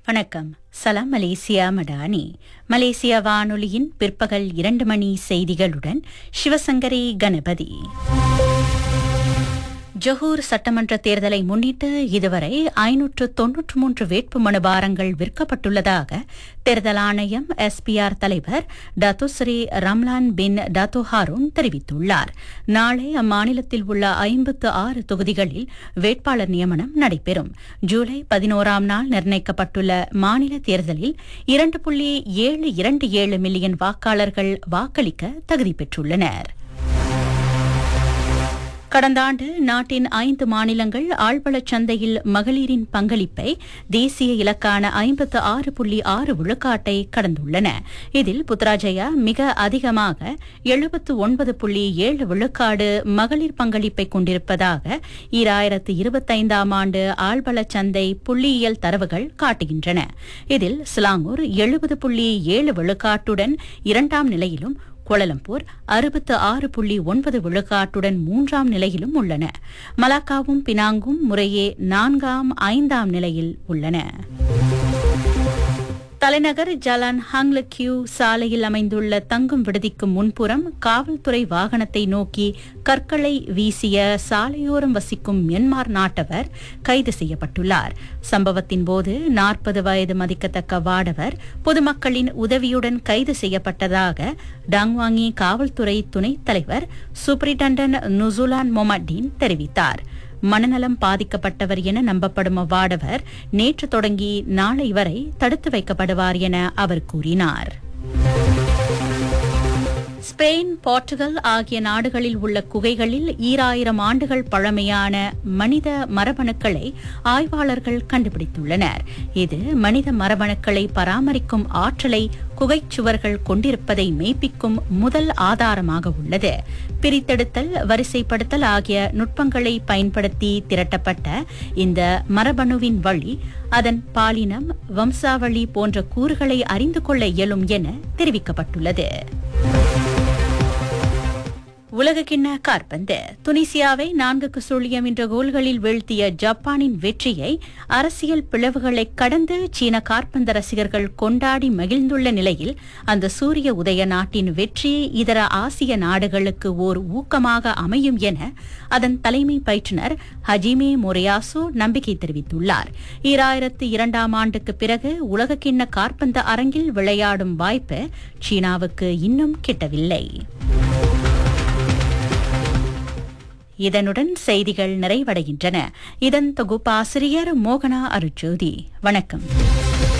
வணக்கம் சலாம் Malaysia Madani Malaysia வானொலியின் பிற்பகல் இரண்டு மணி செய்திகளுடன் சிவசங்கரி கணபதி ஜொஹூர் சட்டமன்ற தேர்தலை முன்னிட்டு இதுவரை ஐநூற்று தொன்னூற்று மூன்று வேட்புமனு பாரங்கள் விற்கப்பட்டுள்ளதாக தேர்தல் ஆணையம் எஸ்பிஆர் தலைவர் Datuk Seri Ramlan bin Datuk Harun தெரிவித்துள்ளார் நாளை அம்மாநிலத்தில் உள்ள ஐம்பத்து ஆறு தொகுதிகளில் வேட்பாளர் நியமனம் நடைபெறும் ஜூலை பதினோராம் நாள் நிர்ணயிக்கப்பட்டுள்ள மாநில தேர்தலில் இரண்டு புள்ளி ஏழு இரண்டு ஏழு மில்லியன் வாக்காளர்கள் வாக்களிக்க தகுதி பெற்றுள்ளனர் கடந்த ஆண்டு நாட்டின் ஐந்து மாநிலங்கள் ஆழ்வளச் சந்தையில் மகளிரின் பங்களிப்பை தேசிய இலக்கான ஐம்பத்து ஆறு புள்ளி ஆறு விழுக்காட்டை கடந்துள்ளன இதில் புத்ராஜயா மிக அதிகமாக எழுபத்து ஒன்பது புள்ளி ஏழு விழுக்காடு மகளிர் பங்களிப்பை கொண்டிருப்பதாக ஈராயிரத்து இருபத்தைந்தாம் ஆண்டு ஆழ்வளச் சந்தை புள்ளியியல் தரவுகள் காட்டுகின்றன இதில் சிலாங்கூர் எழுபது புள்ளி ஏழு விழுக்காட்டுடன் இரண்டாம் நிலையிலும் கோலலம்பூர் அறுபத்து ஆறு புள்ளி ஒன்பது விழுக்காட்டுடன் மூன்றாம் நிலையிலும் உள்ளன மலாக்காவும் பினாங்கும் முறையே நான்காம் ஐந்தாம் நிலையில் உள்ளன தலைநகர் ஜலான் ஹாங்லக்யூ சாலையில் அமைந்துள்ள தங்கும் விடுதிக்கு முன்புறம் காவல்துறை வாகனத்தை நோக்கி கற்களை வீசிய சாலையோரம் வசிக்கும் மியன்மார் நாட்டவர் கைது செய்யப்பட்டுள்ளார் சம்பவத்தின் போது நாற்பது வயது மதிக்கத்தக்க வாடவர் பொதுமக்களின் உதவியுடன் கைது செய்யப்பட்டதாக டாங்வாங்கி காவல்துறை துணைத் தலைவர் சூப்பரிண்டன்டன் நுசுலான் மொமட்டீன் தெரிவித்தார் மனநலம் பாதிக்கப்பட்டவர் என நம்பப்படும் அவ்வாடவர் நேற்று தொடங்கி நாளை வரை தடுத்து வைக்கப்படுவார் என அவர் கூறினார் ஸ்பெயின் போர்ச்சுகல் ஆகிய நாடுகளில் உள்ள குகைகளில் ஈராயிரம் ஆண்டுகள் பழமையான மனித மரபணுக்களை ஆய்வாளர்கள் கண்டுபிடித்துள்ளனர் இது மனித மரபணுக்களை பராமரிக்கும் ஆற்றலை குகைச்சுவர்கள் கொண்டிருப்பதை மெய்ப்பிக்கும் முதல் ஆதாரமாக உள்ளது பிரித்தெடுத்தல் வரிசைப்படுத்தல் ஆகிய நுட்பங்களை பயன்படுத்தி திரட்டப்பட்ட இந்த மரபணுவின் வழி அதன் பாலினம் வம்சாவளி போன்ற கூறுகளை அறிந்து கொள்ள இயலும் என தெரிவிக்கப்பட்டுள்ளது உலகக்கிண்ண காற்பந்து துனிசியாவை நான்குக்கு சுழியம் என்ற கோல்களில் வீழ்த்திய ஜப்பானின் வெற்றியை அரசியல் பிளவுகளை கடந்து சீன காற்பந்து ரசிகர்கள் கொண்டாடி மகிழ்ந்துள்ள நிலையில் அந்த சூரிய உதய நாட்டின் வெற்றி இதர ஆசிய நாடுகளுக்கு ஓர் ஊக்கமாக அமையும் என அதன் தலைமை பயிற்றுநர் ஹஜிமே மொரியாசு நம்பிக்கை தெரிவித்துள்ளார் ஈராயிரத்து இரண்டாம் ஆண்டுக்கு பிறகு உலகக்கிண்ண காற்பந்து அரங்கில் விளையாடும் வாய்ப்பு சீனாவுக்கு இன்னும் கிட்டவில்லை இதனுடன் செய்திகள் நிறைவடைகின்றன இதன் தொகுப்பாசிரியர் மோகனா அருஜோதி வணக்கம்